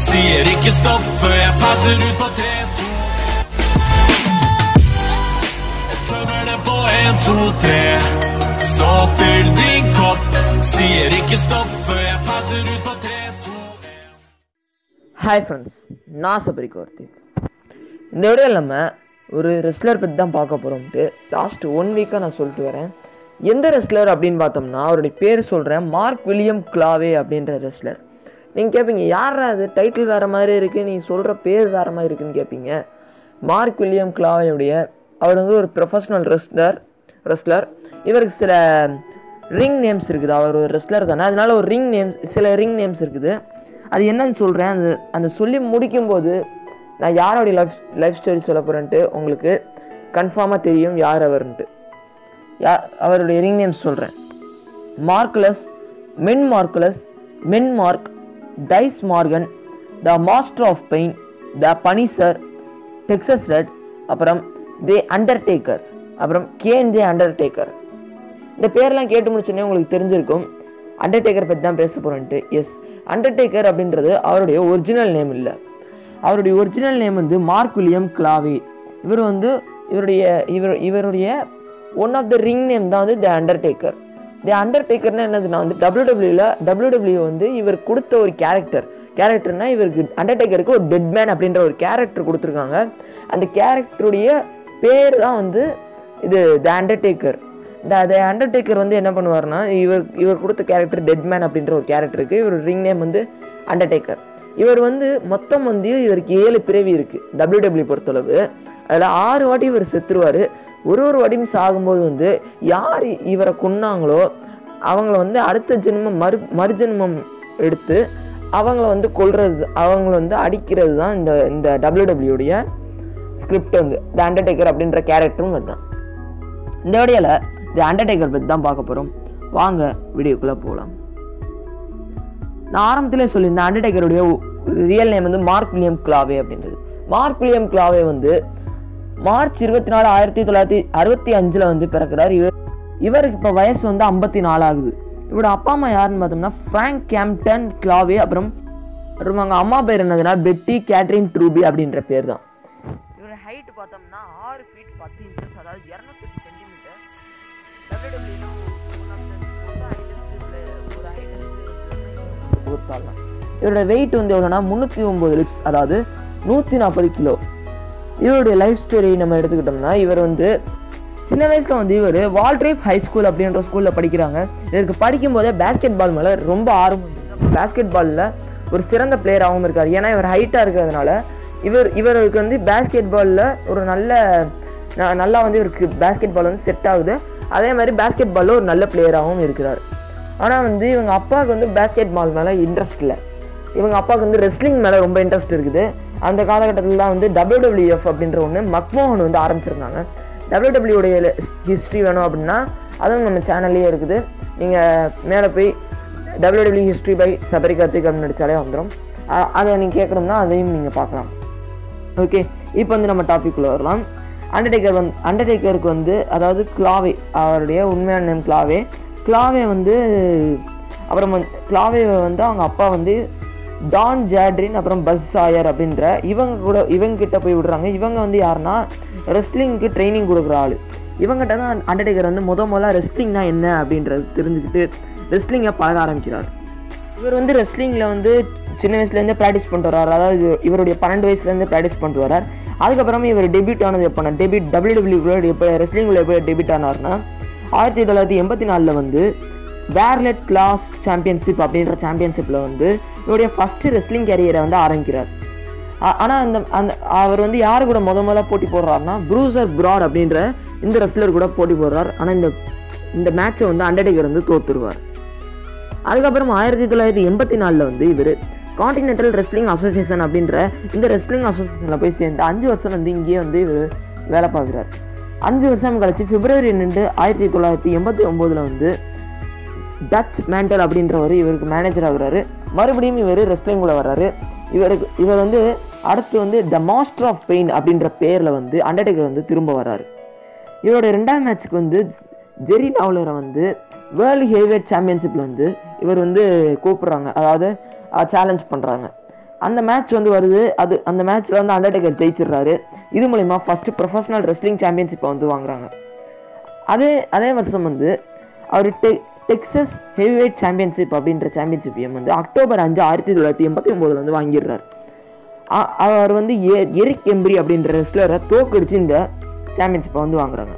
Sier ikke stopp før jeg passer ut på tre, to Tømmer det på en, to, tre Så fyll din kopp Sier ikke stopp før jeg passer ut på tre, to, en hi friends நான் சபரி கார்த்திக் இந்த வீடியோவில் நம்ம ஒரு wrestler பற்றி தான் பார்க்க போகிறோம்ட்டு last one வீக்காக நான் சொல்லிட்டு வரேன் எந்த ரெஸ்லர் அப்படின்னு பார்த்தோம்னா அவருடைய பேர் சொல்கிறேன் மார்க் வில்லியம் கிளாவே அப்படின்ற ரெஸ்லர் நீங்கள் கேட்பீங்க யாரா அது டைட்டில் வேறு மாதிரி இருக்குது நீ சொல்கிற பேர் வேறு மாதிரி இருக்குன்னு கேட்பீங்க மார்க் வில்லியம் கிளாவேயுடைய அவர் வந்து ஒரு ப்ரொஃபஷனல் ரெஸ்லர் ரெஸ்லர் இவருக்கு சில ரிங் நேம்ஸ் இருக்குது அவர் ஒரு ரெஸ்லர் தானே அதனால ஒரு ரிங் நேம்ஸ் சில ரிங் நேம்ஸ் இருக்குது அது என்னன்னு சொல்கிறேன் அந்த அந்த சொல்லி முடிக்கும்போது நான் யாரோடைய லைஃப் லைஃப் ஸ்டோரி சொல்ல போகிறேன்ட்டு உங்களுக்கு கன்ஃபார்மாக தெரியும் யார் அவர்ன்ட்டு யா அவருடைய ரிங் நேம்ஸ் சொல்கிறேன் Mark Callous Mean Mark Callous Mean Mark Dice Morgan the Master of Pain the Punisher Texas Red அப்புறம் தி அண்டர்டேக்கர் அப்புறம் கேன் ஜே அண்டர்டேக்கர் இந்த பேர்லாம் கேட்டு முடிச்சோடனே உங்களுக்கு தெரிஞ்சிருக்கும் அண்டர்டேக்கர் பற்றி தான் பேச போகிறேன்ட்டு எஸ் அண்டர்டேக்கர் அப்படின்றது அவருடைய ஒரிஜினல் நேம் இல்லை அவருடைய ஒரிஜினல் நேம் வந்து மார்க் வில்லியம் கிளாவே இவர் வந்து இவருடைய இவர் இவருடைய one of the ring name தான் வந்து த அண்டர்டேக்கர் தி அண்டர்டேக்கர்னா என்னதுன்னா வந்து டபிள்யூ டபிள்யூல டபிள்யூ டபிள்யூ வந்து இவர் கொடுத்த ஒரு கேரக்டர் கேரக்டர்னா இவருக்கு அண்டர்டேக்கருக்கு ஒரு டெட் மேன் அப்படின்ற ஒரு கேரக்டர் கொடுத்துருக்காங்க அந்த கேரக்டருடைய பேர் தான் வந்து இது த அண்டர்டேக்கர் இந்த த அண்டர்டேக்கர் வந்து என்ன பண்ணுவார்னா இவர் இவர் கொடுத்த கேரக்டர் டெட் மேன் அப்படின்ற ஒரு கேரக்டருக்கு இவர் ரிங் நேம் வந்து அண்டர்டேக்கர் இவர் வந்து மொத்தம் வந்து இவருக்கு ஏழு பிறவி இருக்குது டபிள்யூ டபிள்யூ பொறுத்தளவு அதில் ஆறு வாட்டி இவர் செத்துருவார் ஒரு ஒரு வாட்டியும் சாகும்போது வந்து யார் இவரை கொன்னாங்களோ அவங்கள வந்து அடுத்த ஜென்மம் மறு மறுஜென்மம் எடுத்து அவங்கள வந்து கொல்றது அவங்கள வந்து அடிக்கிறது தான் இந்த இந்த டபிள்யூ டபிள்யூடைய ஸ்கிரிப்ட் வந்து த அண்டர்டேக்கர் அப்படின்ற கேரக்டரும் அதுதான் இந்த வீடியோவில் தி அண்டர்டேக்கர் பற்றி தான் பார்க்க போகிறோம் வாங்க வீடியோக்குள்ளே போகலாம் நான் ஆரம்பத்திலே சொல்லியிருந்தேன் அண்டர்டேக்கருடைய ரியல் நேம் வந்து மார்க் வில்லியம் கிளாவே அப்படின்றது மார்க் வில்லியம் கிளாவே வந்து மார்ச் இருபத்தி நாலு ஆயிரத்தி தொள்ளாயிரத்தி அறுபத்தி அஞ்சில் வந்து பிறக்கிறார் இவர் இவருக்கு இப்போ வயசு வந்து ஐம்பத்தி நாலு ஆகுது இவரோட அப்பா அம்மா யாருன்னு பார்த்தோம்னா ஃப்ராங்க் கேம்டன் கிளாவே அப்புறம் அப்புறம் அவங்க அம்மா பேர் என்னதுன்னா பெட்டி கேட்ரின் ட்ரூபி அப்படின்ற பேர் தான் இவரோட ஹைட் பார்த்தோம்னா ஆறு ஃபீட் பத்து இன்ச்சஸ் அதாவது இரநூத்தெட்டு சென்டிமீட்டர் இவரோட வெயிட் வந்து எவ்வளோனா முந்நூற்றி ஒம்பது லிப்ஸ் அதாவது நூற்றி நாற்பது கிலோ இவருடைய லைஃப் ஸ்டோரி நம்ம எடுத்துக்கிட்டோம்னா இவர் வந்து சின்ன வயசில் வந்து இவர் வால்ட்ரேப் ஹை ஸ்கூல் அப்படின்ற ஸ்கூலில் படிக்கிறாங்க இவருக்கு படிக்கும்போதே பேஸ்கெட் பால் மேலே ரொம்ப ஆர்வம் பேஸ்கெட் பாலில் ஒரு சிறந்த பிளேயராகவும் இருக்கார் ஏன்னா இவர் ஹைட்டாக இருக்கிறதுனால இவர் இவருக்கு வந்து பேஸ்கெட் பாலில் ஒரு நல்ல ந- நல்லா வந்து இவருக்கு பேஸ்கெட் பால் வந்து செட் ஆகுது அதே மாதிரி பேஸ்கெட் பாலில் ஒரு நல்ல பிளேயராகவும் இருக்கிறார் ஆனால் வந்து இவங்க அப்பாவுக்கு வந்து பேஸ்கெட் பால் மேலே இன்ட்ரெஸ்ட் இல்லை இவங்க அப்பாவுக்கு வந்து ரெஸ்லிங் மேலே ரொம்ப இன்ட்ரெஸ்ட் இருக்குது அந்த காலகட்டத்தில் தான் வந்து டபிள்யூடபிள்யூஎஃப் அப்படின்ற ஒன்று மக்மோகன் வந்து ஆரம்பிச்சிருந்தாங்க டபிள்யூடபிள்யூடைய ஹிஸ்ட்ரி வேணும் அப்படின்னா அதுவும் நம்ம சேனல்லே இருக்குது நீங்கள் மேலே போய் WW history by Sabari Karthik அப்படின்னு நடிச்சாலே வந்துடும் அ- அதை நீங்கள் கேட்கணும்னா அதையும் நீங்கள் பார்க்கலாம் ஓகே இப்போ வந்து நம்ம டாபிக் உள்ள வரலாம் அண்டர்டேக்கர் வந்து அண்டர்டேக்கருக்கு வந்து அதாவது கிளாவே அவருடைய உண்மையான நேம் கிளாவே கிளாவே வந்து அப்புறம் வந்து கிளாவே வந்து அவங்க அப்பா வந்து டான் ஜாட்ரின் அப்புறம் பஸ் சாயர் அப்படின்ற இவங்க கூட இவங்க கிட்ட போய் விடுறாங்க இவங்க வந்து யாருன்னா ரெஸ்லிங்க்கு ட்ரைனிங் கொடுக்குற ஆள் இவங்ககிட்ட தான் அண்டர்டேக்கர் வந்து முத முதல்ல ரெஸ்லிங்னா என்ன அப்படின்றது தெரிஞ்சுக்கிட்டு ரெஸ்லிங்கை பழக ஆரம்பிக்கிறார் இவர் வந்து ரெஸ்லிங்கில் வந்து சின்ன வயசுலேருந்து ப்ராக்டிஸ் பண்ணிட்டு வர்றார் அதாவது இவர்- இவருடைய பன்னெண்டு வயசுலேருந்து ப்ராக்டிஸ் பண்ணிட்டு வர்றார் அதுக்கப்புறமா இவர் டெபியூட் ஆனது எப்போ டெபியூட் டபிள்யூ டபிள்யூ எப்போ ரெஸ்லிங்கில் எப்போ டெபியூட் ஆனார்னா ஆயிரத்தி தொள்ளாயிரத்தி எண்பத்தி நாலில் வந்து வேர்லெட் கிளாஸ் சாம்பியன்ஷிப் அப்படின்ற சாம்பியன்ஷிப்பில் வந்து இவருடைய ஃபஸ்ட்டு ரெஸ்லிங் கேரியரை வந்து ஆரம்பிக்கிறார் ஆ- ஆனா அந்த அந்த அவர் வந்து யாரு கூட முத முதல்ல போட்டி போடுறாருன்னா ப்ரூசர் பிராட் அப்படின்ற இந்த ரெஸ்லர் கூட போட்டி போடுறார் ஆனா இந்த இந்த மேட்சை வந்து அண்டர்டேக்கர் வந்து தோத்துருவார் அதுக்கப்புறம் ஆயிரத்தி தொள்ளாயிரத்தி எண்பத்தி நாலில் வந்து இவர் காண்டினென்டல் ரெஸ்லிங் அசோசியேஷன் அப்படின்ற இந்த ரெஸ்லிங் அசோசியேஷனில் போய் சேர்ந்து அஞ்சு வருஷம் வந்து இங்கேயே வந்து இவர் வேலை பார்க்குறார் அஞ்சு வருஷம் கழிச்சு பிப்ரவரி ரெண்டு ஆயிரத்தி தொள்ளாயிரத்தி எண்பத்தி ஒம்போதில் வந்து டச் மேண்டல் அப்படின்றவர் இவருக்கு மேனேஜர் ஆகுறாரு மறுபடியும் இவர் ரெஸ்லிங்குள்ள வர்றாரு இவருக்கு இவர் வந்து அடுத்து வந்து த மாஸ்டர் ஆஃப் பெயின் அப்படின்ற பேரில் வந்து அண்டர்டேக்கர் வந்து திரும்ப வர்றாரு இவரோட ரெண்டாவது மேட்ச்சுக்கு வந்து ஜெரி லாவ்லரை வந்து வேர்ல்டு ஹெவிவேட் சாம்பியன்ஷிப்பில் வந்து இவர் வந்து கூப்பிடுறாங்க அதாவது சேலஞ்ச் பண்ணுறாங்க அந்த மேட்ச் வந்து வருது அது அந்த மேட்ச்சில் வந்து அண்டர்டேக்கர் ஜெயிச்சிடுறாரு இது மூலிமா ஃபஸ்ட்டு ப்ரொஃபஷனல் ரெஸ்லிங் சாம்பியன்ஷிப்பை வந்து வாங்குறாங்க அதே அதே வருஷம் வந்து அவர் டெ டெக்ஸஸ் ஹெவிவெயிட் சாம்பியன்ஷிப் அப்படின்ற சாம்பியன்ஷிப்பையும் வந்து அக்டோபர் அஞ்சு ஆயிரத்தி தொள்ளாயிரத்தி எண்பத்தி ஒம்போதில் வந்து வாங்கிடுறாரு அ- அவர் வந்து எ எரிக் எம்பிரி அப்படின்ற ரெஸ்லரை தோக்கடிச்சு இந்த சாம்பியன்ஷிப்பை வந்து வாங்குறாங்க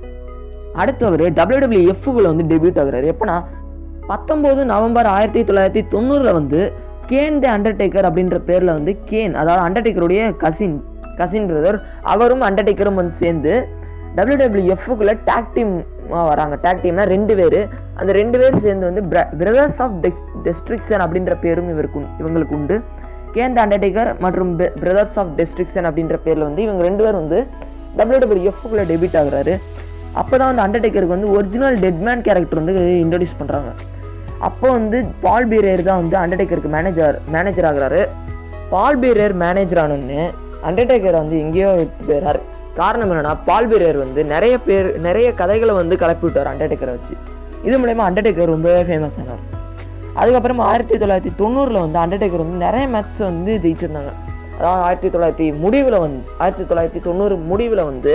அடுத்து அவர் டபிள்யூடபிள்யூஎஃப்குள்ள வந்து டெபியூட் ஆகுறாரு எப்போனா பத்தொம்போது நவம்பர் ஆயிரத்தி தொள்ளாயிரத்தி தொண்ணூறில் வந்து கேன் தி அண்டர்டேக்கர் அப்படின்ற பேரில் வந்து கேன் அதாவது அண்டர்டேக்கருடைய கசின் கசின் பிரதர் அவரும் அண்டர்டேக்கரும் வந்து சேர்ந்து டபிள்யூடபிள்யூஎஃப்குள்ளே டேக் டீம் வராங்க டேக் டீம்னா ரெண்டு பேர் அந்த ரெண்டு பேர் சேர்ந்து வந்து பிரதர்ஸ் ஆஃப் டெஸ் டெஸ்ட்ரிக்ஷன் அப்படின்ற பேரும் இவருக்கு உண்டு- இவங்களுக்கு உண்டு கேன் தி அண்டர்டேக்கர் மற்றும் பிரதர்ஸ் ஆஃப் டெஸ்ட்ரிக்ஷன் அப்படின்ற பேரில் வந்து இவங்க ரெண்டு பேரும் வந்து டபிள்யூடபிள்யூஎஃப்குள்ளே டெபியூட் ஆகுறாரு அப்போ தான் வந்து அண்டர்டேக்கருக்கு வந்து ஒரிஜினல் டெட்மேன் கேரக்டர் வந்து இன்ட்ரடியூஸ் பண்ணுறாங்க அப்போ வந்து பால் பீரேர் தான் வந்து அண்டர்டேக்கருக்கு மேனேஜர் மேனேஜர் ஆகுறாரு பால் பீரேர் மேனேஜர் ஆனோன்னு அண்டர்டேக்கர் வந்து எங்கேயோ விட்டு போயிறாரு காரணம் என்னன்னா பால் பீரேர் வந்து நிறைய பேர் நிறைய கதைகளை வந்து கிளப்பி விட்டார் அண்டர்டேக்கரை வச்சு இது மூலயமா அண்டர்டேக்கர் ரொம்பவே ஃபேமஸ் ஆனார் அதுக்கப்புறம் ஆயிரத்தி தொள்ளாயிரத்தி தொண்ணூறில் வந்து அண்டர்டேக்கர் வந்து நிறைய மேட்ச் வந்து ஜெயிச்சிருந்தாங்க அதாவது ஆயிரத்தி தொள்ளாயிரத்தி முடிவில் வந்து ஆயிரத்தி தொள்ளாயிரத்தி தொண்ணூறு முடிவில் வந்து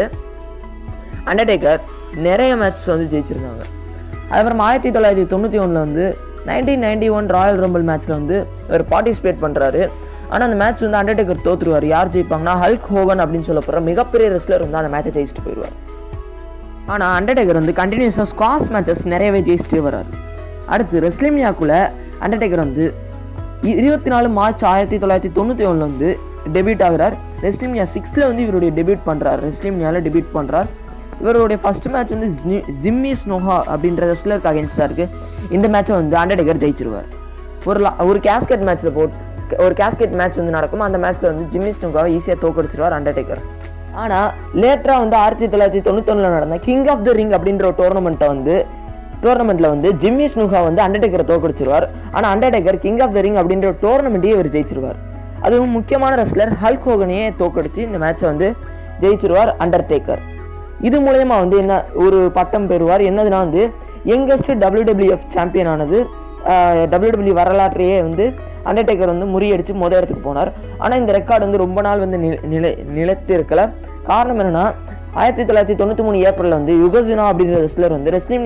அண்டர்டேக்கர் நிறைய மேட்ச் வந்து ஜெயிச்சிருந்தாங்க அதுக்கப்புறம் ஆயிரத்தி தொள்ளாயிரத்தி தொண்ணூற்றி ஒன்றில் வந்து nineteen ninety one Royal Rumble மேட்ச்சில் வந்து இவர் பார்ட்டிசிபேட் பண்ணுறாரு ஆனால் அந்த மேட்ச் வந்து அண்டர்டேக்கர் தோத்துருவார் யார் ஜெயிப்பாங்கன்னா ஹல்க் ஹோகன் அப்படின்னு சொல்லப்படுற மிகப்பெரிய ரெஸ்லர் வந்து அந்த மேட்சை ஜெயிச்சுட்டு போயிடுவார் ஆனால் அண்டர்டேக்கர் வந்து கண்டினியூஸாக ஸ்குவாஸ் மேட்சஸ் நிறையவே ஜெயிச்சுட்டே வராரு அடுத்து ரெஸ்லிமியாக்குள்ள அண்டர்டேக்கர் வந்து இ- இருபத்தி நாலு மார்ச் ஆயிரத்தி தொள்ளாயிரத்தி தொண்ணூற்றி ஒன்றில் வந்து டெபியூட் ஆகுறார் ரெஸ்லிமியா சிக்ஸில் வந்து இவருடைய டெபியூட் பண்ணுறார் ரெஸ்லிமியாவில் டெபியூட் பண்ணுறார் இவருடைய ஃபர்ஸ்ட் மேட்ச் வந்து ஜி- ஜிம்மி ஸ்னோஹா அப்படின்ற ரெஸ்லருக்கு அகேன்ஸ்டாக இருக்குது இந்த மேட்சை வந்து அண்டர்டேக்கர் ஜெயிச்சிருவார் ஒரு லா- ஒரு கேஸ்கெட் மேட்ச்சில் போட் ஒரு கேஸ்கெட் மேட்ச் வந்து நடக்கும் அந்த மேட்ச்சில் வந்து ஜிம்மி ஸ்னோகாவை ஈஸியாக தோக்கடிச்சிருவார் அண்டர்டேக்கர் ஆனால் லேட்டராக வந்து ஆயிரத்தி தொள்ளாயிரத்தி தொண்ணூத்தொன்னில் நடந்த கிங் ஆஃப் த ரிங் அப்படின்ற ஒரு டோர்னமெண்ட்டை வந்து டோர்னமெண்ட்ல வந்து ஜிம்மி ஸ்னூஹா வந்து அண்டர்டேக்கரை தோக்கடிச்சிருவார் ஆனால் Undertaker King of the Ring அப்படின்ற ஒரு டோர்னமெண்ட்டையே இவர் ஜெயிச்சிருவார் அதுவும் முக்கியமான ரெஸ்லர் ஹல்க் ஹோகனையே தோக்கடிச்சு இந்த மேட்சை வந்து ஜெயிச்சிருவார் அண்டர்டேக்கர் இது மூலயமா வந்து என்ன ஒரு பட்டம் பெறுவார் என்னதுன்னா வந்து யங்கஸ்ட் டபிள்யூடபிள்யூஎஃப் சாம்பியன் ஆனது டபிள்யூடபிள்யூ வரலாற்றையே வந்து அண்டர்டேக்கர் வந்து முறியடிச்சு முத இடத்துக்கு போனார் ஆனால் இந்த ரெக்கார்டு வந்து ரொம்ப நாள் வந்து நில நிலை நிலைத்து இருக்கல காரணம் என்னன்னா ஆயிரத்தி தொள்ளாயிரத்தி தொண்ணூற்றி மூணு ஏப்ரலில் வந்து யுகசினா அப்படின்ற ரெஸ்லர் வந்து ரெஸ்லிம்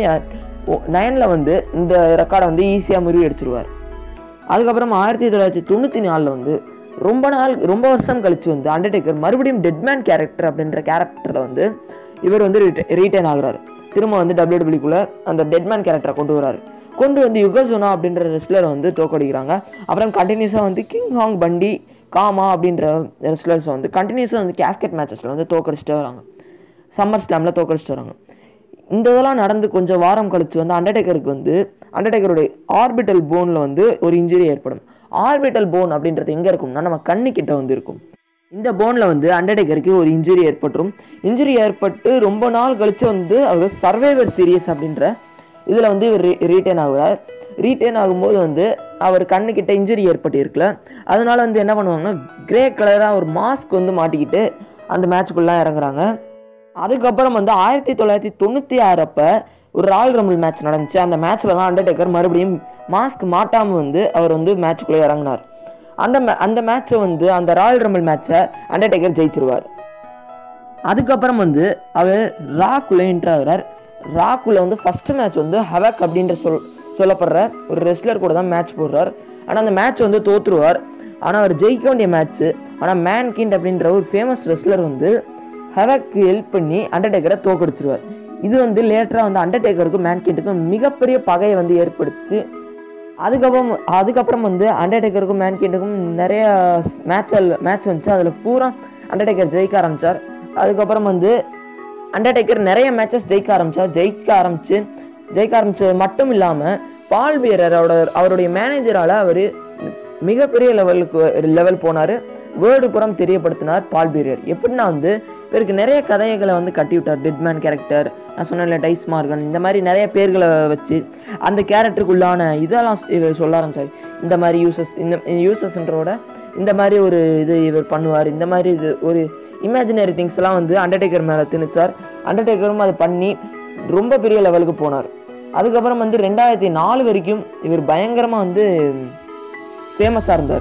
நைனில் வந்து இந்த ரெக்கார்டை வந்து ஈஸியாக முறியடிச்சிருவார் அதுக்கப்புறம் ஆயிரத்தி தொள்ளாயிரத்தி தொண்ணூற்றி நாலில் வந்து ரொம்ப நாள் ரொம்ப வருஷம் கழிச்சு வந்து அண்டர்டேக்கர் மறுபடியும் டெட்மேன் கேரக்டர் அப்படின்ற கேரக்டரில் வந்து இவர் வந்து ரீட்டைன் ஆகுறாரு திரும்ப வந்து டபிள்யூடபிள்யூக்குள்ள அந்த டெட்மேன் கேரக்டரை கொண்டு வராரு கொண்டு வந்து யுகசுனா அப்படின்ற ரெஸ்லரை வந்து தோக்கடிக்கிறாங்க அப்புறம் கண்டினியூஸாக வந்து கிங் ஹாங் பண்டி காமா அப்படின்ற ரெஸ்லர்ஸை வந்து கண்டினியூஸாக வந்து கேஸ்கெட் மேட்சஸில் வந்து தோக்கடிச்சிட்டே வராங்க சம்மர் ஸ்லாமில் தோக்கடிச்சிட்டு வராங்க இந்த இதெல்லாம் நடந்து கொஞ்சம் வாரம் கழிச்சு வந்து அண்டர்டேக்கருக்கு வந்து அண்டர்டேக்கருடைய ஆர்பிட்டல் போனில் வந்து ஒரு இன்ஜுரி ஏற்படும் ஆர்பிட்டல் போன் அப்படின்றது எங்கே இருக்கும்னா நம்ம கண்ணு கிட்ட வந்து இருக்கும் இந்த போனில் வந்து அண்டர்டேக்கருக்கு ஒரு இன்ஜுரி ஏற்பட்டுரும் இன்ஜுரி ஏற்பட்டு ரொம்ப நாள் கழிச்சு வந்து அவர் சர்வைவர் சீரியஸ் அப்படின்ற இதில் வந்து இவர் ரீட்டைன் ஆகுறார் ரீட்டைன் ஆகும்போது வந்து அவர் கண்ணுக்கிட்ட இன்ஜுரி ஏற்பட்டு இருக்குல்ல அதனால வந்து என்ன பண்ணுவாங்கன்னா கிரே கலராக ஒரு மாஸ்க் வந்து மாட்டிக்கிட்டு அந்த மேட்ச்க்குள்ளே இறங்குறாங்க அதுக்கப்புறம் வந்து ஆயிரத்தி தொள்ளாயிரத்தி தொண்ணூற்றி ஆறு அப்போ ஒரு ராயல் ரம்பிள் மேட்ச் நடந்துச்சு அந்த மேட்ச்சில் தான் அண்டர்டேக்கர் மறுபடியும் மாஸ்க் மாட்டாமல் வந்து அவர் வந்து மேட்ச்க்குள்ளே இறங்கினார் அந்த மே அந்த மேட்ச்சை வந்து அந்த ராயல் ரம்பிள் மேட்ச்சை அண்டர்டேக்கர் ஜெயிச்சிருவார் அதுக்கப்புறம் வந்து அவர் ராக்குள்ள என்ட்ரு ஆகுறார் ராக்குள்ள வந்து ஃபர்ஸ்ட் மேட்ச் வந்து ஹவக் அப்படின்ற சொல் சொல்லப்படுற ஒரு ரெஸ்லர் கூட தான் மேட்ச் போடுறார் ஆனால் அந்த மேட்ச் வந்து தோத்துருவார் ஆனால் அவர் ஜெயிக்க வேண்டிய மேட்ச்சு ஆனால் மேன் கிண்ட் அப்படின்ற ஒரு ஃபேமஸ் ரெஸ்லர் வந்து ஹவக்கு ஹெல்ப் பண்ணி அண்டர்டேக்கரை தோக்கடிச்சிருவார் இது வந்து லேட்டராக வந்து அண்டர்டேக்கருக்கும் மேன் கிண்டுக்கும் மிகப்பெரிய பகையை வந்து ஏற்படுத்தி அதுக்கப்புறம் அதுக்கப்புறம் வந்து அண்டர்டேக்கருக்கும் மேன் கிண்டுக்கும் நிறைய மேட்ச் மேட்ச் வந்துச்சு அதில் பூரா அண்டர்டேக்கர் ஜெயிக்க ஆரம்பிச்சார் அதுக்கப்புறம் வந்து அண்டர்டேக்கர் நிறைய மேட்சஸ் ஜெயிக்க ஆரம்பிச்சார் ஜெயிக்க ஆரம்பிச்சு ஜெயிக்க ஆரம்பிச்சது மட்டும் இல்லாமல் பால் வீரரோட அவருடைய மேனேஜரால் அவர் மிகப்பெரிய லெவலுக்கு லெவல் போனார் வேர்டு புறம் தெரியப்படுத்தினார் பால் பீரியர் எப்படின்னா வந்து இவருக்கு நிறைய கதைகளை வந்து கட்டி விட்டார் டெட்மேன் கேரக்டர் நான் சொன்னேன்ல டைஸ் மார்கன் இந்த மாதிரி நிறைய பேர்களை வச்சு அந்த கேரக்டருக்குள்ளான இதெல்லாம் இவர் சொல்ல ஆரம்பிச்சார் இந்த மாதிரி யூசஸ் இந்த யூசஸ்ன்றோட இந்த மாதிரி ஒரு இது இவர் பண்ணுவார் இந்த மாதிரி இது ஒரு இமேஜினரி திங்ஸ்லாம் வந்து அண்டர்டேக்கர் மேலே திணிச்சார் அண்டர்டேக்கரும் அதை பண்ணி ரொம்ப பெரிய லெவலுக்கு போனார் அதுக்கப்புறம் வந்து ரெண்டாயிரத்தி நாலு வரைக்கும் இவர் பயங்கரமாக வந்து ஃபேமஸாக இருந்தார்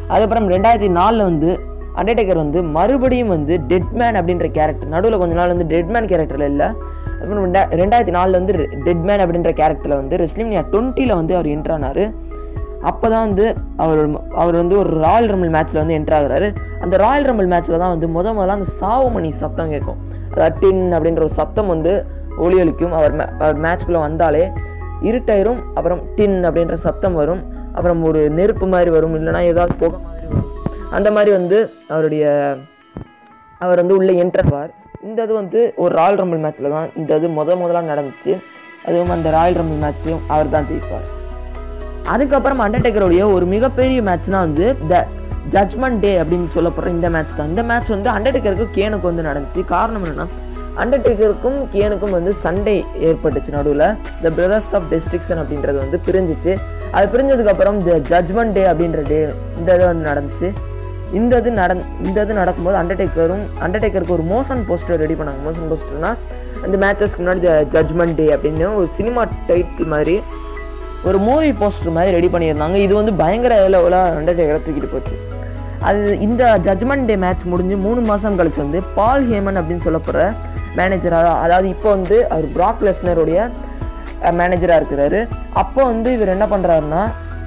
அதுக்கப்புறம் ரெண்டாயிரத்தி நாலில் வந்து அண்டர்டேக்கர் வந்து மறுபடியும் வந்து டெட்மேன் அப்படின்ற கேரக்டர் நடுவில் கொஞ்ச நாள் வந்து டெட்மேன் கேரக்டரில் இல்லை அப்புறம் ரெண்டா ரெண்டாயிரத்தி நாலில் வந்து டெட்மேன் அப்படின்ற கேரக்டரில் வந்து ரெஸ்லிமினியா டுவெண்ட்டியில் வந்து அவர் என்ட்ரானார் அப்போ தான் வந்து அவர் அவர் வந்து ஒரு ராயல் ரம்பிள் மேட்ச்சில் வந்து என்ட்ரு ஆகுறாரு அந்த ராயல் ரம்பிள் மேட்ச்சில் தான் வந்து முத முதல்ல அந்த சாவுமணி சத்தம் கேட்கும் அதாவது டின் அப்படின்ற ஒரு சத்தம் வந்து ஒளியளிக்கும் அவர் மே- அவர் மேட்ச்குள்ளே வந்தாலே இருட்டாயிரும் அப்புறம் டின் அப்படின்ற சத்தம் வரும் அப்புறம் ஒரு நெருப்பு மாதிரி வரும் இல்லைன்னா ஏதாவது புகை மாதிரி வரும் அந்த மாதிரி வந்து அவருடைய அவர் வந்து உள்ளே என்ட்ரவார் இந்த இது வந்து ஒரு ராயல் ரம்பிள் மேட்ச்சில் தான் இந்த இது முத முதலாக நடந்துச்சு அதுவும் அந்த ராயல் ரம்பிள் மேட்ச்சையும் அவர் தான் ஜெயிப்பார் அதுக்கப்புறம் அண்டர்டேக்கருடைய ஒரு மிகப்பெரிய மேட்ச்னா வந்து த ஜட்மெண்ட் டே அப்படின்னு சொல்லப்படுற இந்த மேட்ச் தான் இந்த மேட்ச் வந்து அண்டர்டேக்கருக்கும் கேனுக்கு வந்து நடந்துச்சு காரணம் என்னன்னா அண்டர்டேக்கருக்கும் கேனுக்கும் வந்து சண்டே ஏற்பட்டுச்சு நடுவில் த பிரதர்ஸ் ஆஃப் டெஸ்ட்ரிக்ஷன் அப்படின்றது வந்து பிரிஞ்சிச்சு அது பிரிஞ்சதுக்கப்புறம் த ஜட்மெண்ட் டே அப்படின்ற டே இந்த இது வந்து நடந்துச்சு இந்த இது நடந் இந்த இது நடக்கும்போது அண்டர்டேக்கரும் அண்டர்டேக்கருக்கு ஒரு மோஷன் போஸ்டர் ரெடி பண்ணாங்க மோஷன் போஸ்டர்னா அந்த மேட்சஸ்க்கு முன்னாடி ஜட்மெண்ட் டே அப்படின்னு ஒரு சினிமா டைட்டில் மாதிரி ஒரு மூவி போஸ்டர் மாதிரி ரெடி பண்ணியிருந்தாங்க இது வந்து பயங்கர லெவலாக அண்டர்டேக்கரை தூக்கிட்டு போச்சு அது இந்த ஜட்மெண்ட் டே மேட்ச் முடிஞ்சு மூணு மாதம் கழிச்சு வந்து பால் ஹேமன் அப்படின்னு சொல்லப்படுற மேனேஜர் அதாவது இப்போ வந்து அவர் பிராக் லெஸ்னருடைய மேனேஜராக இருக்கிறாரு அப்போ வந்து இவர் என்ன பண்ணுறாருன்னா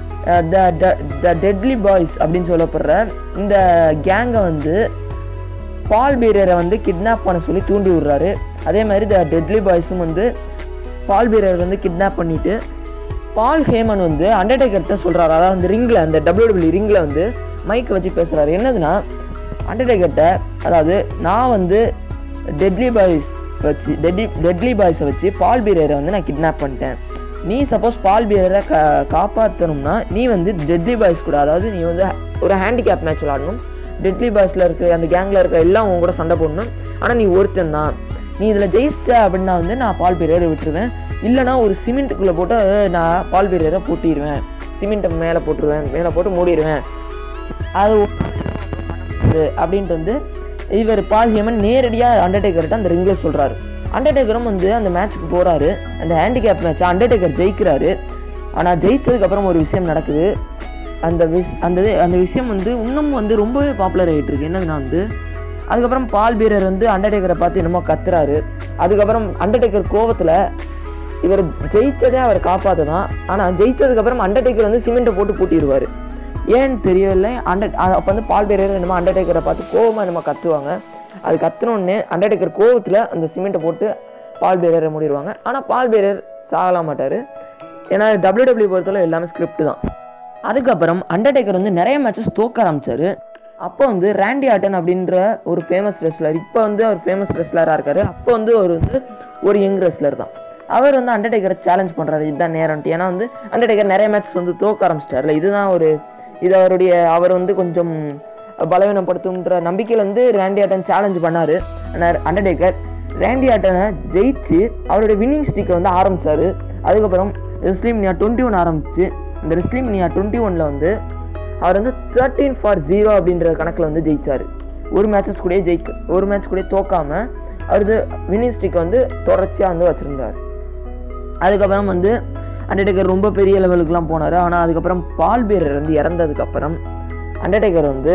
த டெட்லி பாய்ஸ் அப்படின்னு சொல்லப்படுற இந்த கேங்கை வந்து பால் பீரரை வந்து கிட்னாப் பண்ண சொல்லி தூண்டி விடுறாரு அதே மாதிரி த டெட்லி பாய்ஸும் வந்து பால் பீரர் வந்து கிட்னாப் பண்ணிட்டு பால் ஹேமன் வந்து அண்டர்டேக்கர்கிட்ட சொல்றாரு அதாவது அந்த ரிங்கில் அந்த டபிள்யூடபிள்யூ ரிங்கில் வந்து மைக் வச்சு பேசுறாரு என்னதுன்னா அண்டர்டேக்கர்கிட்ட அதாவது நான் வந்து டெட்லி பாய்ஸ் வச்சு டெட்லி டெட்லி பாய்ஸை வச்சு பால் பீரரை வந்து நான் கிட்னாப் பண்ணிட்டேன் நீ சப்போஸ் பால் பீரரை கா காப்பாற்றணும்னா நீ வந்து டெட்லி பாய்ஸ் கூட அதாவது நீ வந்து ஒரு ஹேண்டிகேப் மேட்ச் விளாடணும் டெட்லி பாய்ஸில் இருக்க அந்த கேங்கில் இருக்க எல்லாம் உன் கூட சண்டை போடணும் ஆனால் நீ ஒருத்தன் தான் நீ இதில் ஜெயிச்சிட்ட அப்படின்னா வந்து நான் பால் பீரியரை விட்டுருவேன் இல்லைனா ஒரு சிமெண்ட்டுக்குள்ளே போட்டு அஹ், நான் பால் பீரியரை பூட்டிடுவேன் சிமெண்ட்டை மேலே போட்டுருவேன் மேலே போட்டு மூடிடுவேன் அது இது அப்படின்ட்டு வந்து இவர் பால் ஹேமன் நேரடியாக அண்டர்டேக்கர்கிட்ட அந்த ரிங்கில் சொல்கிறாரு அண்டர்டேக்கரும் வந்து அந்த மேட்ச்சுக்கு போகிறாரு அந்த ஹேண்டிகேப் மேட்ச் அண்டர்டேக்கர் ஜெயிக்கிறாரு ஆனால் ஜெயிச்சதுக்கப்புறம் ஒரு விஷயம் நடக்குது அந்த விஷ் அந்த இது அந்த விஷயம் வந்து இன்னும் வந்து ரொம்பவே பாப்புலர் ஆகிட்டு இருக்கு என்னதுன்னா வந்து அதுக்கப்புறம் பால் பீரர் வந்து அண்டர்டேக்கரை பார்த்து என்னமோ கத்துறாரு அதுக்கப்புறம் அண்டர்டேக்கர் கோவத்தில் இவர் ஜெயிச்சதே அவர் காப்பாற்ற தான் ஆனால் ஜெயிச்சதுக்கப்புறம் அண்டர்டேக்கர் வந்து சிமெண்ட்டை போட்டு பூட்டிடுவார் ஏன்னு தெரியல அண்டர் அப்போ வந்து பால் பீரர் என்னமோ அண்டர்டேக்கரை பார்த்து கோவமாக என்னமோ கத்துவாங்க அது கத்துனோடனே அண்டர்டேக்கர் கோவத்தில் அந்த சிமெண்ட்டை போட்டு பால் பீரரை மூடிடுவாங்க ஆனால் பால் பீரர் சாகலாம் மாட்டார் ஏன்னா டபிள்யூ பொறுத்தவரை எல்லாமே ஸ்கிரிப்ட் தான் அதுக்கப்புறம் அண்டர்டேக்கர் வந்து நிறைய மேட்சஸ் தோக்க ஆரம்பிச்சாரு அப்போ வந்து ரேண்டி ஆட்டன் அப்படின்ற ஒரு ஃபேமஸ் ரெஸ்லர் இப்போ வந்து அவர் ஃபேமஸ் ரெஸ்லராக இருக்காரு அப்போ வந்து அவர் வந்து ஒரு யங் ரெஸ்லர் தான் அவர் வந்து அண்டர்டேக்கரை சேலஞ்ச் பண்ணுறாரு இதுதான் நேரம்ட்டு ஏன்னா வந்து அண்டர்டேக்கர் நிறைய மேட்சஸ் வந்து தோக்க ஆரம்பிச்சிட்டார்ல இதுதான் ஒரு இது அவருடைய அவர் வந்து கொஞ்சம் பலவீனப்படுத்தும்ன்ற நம்பிக்கையில் வந்து ரேண்டி ஆட்டன் சேலஞ்ச் பண்ணார் ஆனால் அண்டர்டேக்கர் ரேண்டி ஆட்டனை ஜெயிச்சு அவருடைய வின்னிங் ஸ்ட்ரீக்கை வந்து ஆரம்பிச்சாரு அதுக்கப்புறம் ரெஸ்லிமினியா டுவெண்ட்டி ஒன் ஆரம்பிச்சு இந்த ரெஸ்லிமினியா டுவெண்ட்டி ஒனில் வந்து அவர் வந்து தேர்ட்டீன் ஃபார் ஜீரோ அப்படின்ற கணக்கில் வந்து ஜெயிச்சார் ஒரு மேட்சஸ் கூட ஜெயிக்க ஒரு மேட்ச் கூட தோக்காம அவரது வின்னிங் ஸ்ட்ரீக்கை வந்து தொடர்ச்சியாக வந்து வச்சுருந்தார் அதுக்கப்புறம் வந்து அண்டர்டேக்கர் ரொம்ப பெரிய லெவலுக்குலாம் போனார் ஆனால் அதுக்கப்புறம் பால் பீரர் வந்து இறந்ததுக்கப்புறம் அண்டர்டேக்கர் வந்து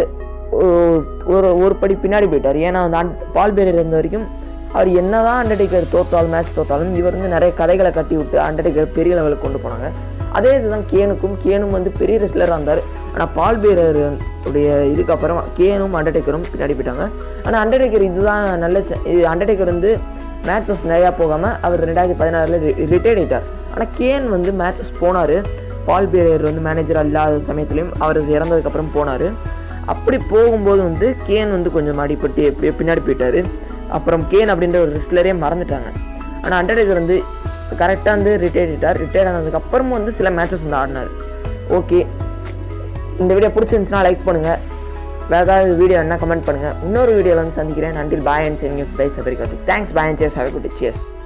ஒ- ஒரு ஒரு படி பின்னாடி போயிட்டார் ஏன்னா வந்து அண்ட் பால் பீரர் இருந்த வரைக்கும் அவர் என்னதான் அண்டர்டேக்கர் தோத்தாலும் மேட்ச் தோத்தாலும் இவர் வந்து நிறைய கதைகளை கட்டி விட்டு அண்டர்டேக்கர் பெரிய லெவலுக்கு கொண்டு போனாங்க அதே இதுதான் கேனுக்கும் கேனும் வந்து பெரிய ரெஸ்லராக இருந்தார் ஆனால் பால் பீரர் உடைய இதுக்கப்புறம் கேனும் அண்டர்டேக்கரும் பின்னாடி போயிட்டாங்க ஆனால் அண்டர்டேக்கர் இதுதான் நல்ல ச- இது அண்டர்டேக்கர் வந்து மேட்சஸ் நிறையா போகாமல் அவர் ரெண்டாயிரத்தி பதினாறில் ரிட்டையர்ட் ஆயிட்டார் ஆனால் கேன் வந்து மேட்சஸ் போனார் பால் பீரர் வந்து மேனேஜராக இல்லாத சமயத்துலையும் அவர் இறந்ததுக்கப்புறம் போனார் அப்படி போகும்போது வந்து கேன் வந்து கொஞ்சம் அடிபட்டு எப்படியோ பின்னாடி போயிட்டாரு அப்புறம் கேன் அப்படின்ற ஒரு ரெஸ்லரே மறந்துட்டாங்க ஆனால் அண்டர்டேக்கர் வந்து கரெக்டாக வந்து ரிட்டையர் ஆகிட்டார் ரிட்டையர் ஆனதுக்கு அப்புறமும் வந்து சில மேட்சஸ் வந்து ஆடினார் ஓகே இந்த வீடியோ பிடிச்சிருந்துச்சுன்னா லைக் பண்ணுங்கள் வேறு ஏதாவது வீடியோ என்ன கமெண்ட் பண்ணுங்கள் இன்னொரு வீடியோவில் வந்து சந்திக்கிறேன் நன்றில் பாய் அண்ட் சென்யூ price America thanks bye and days have good chase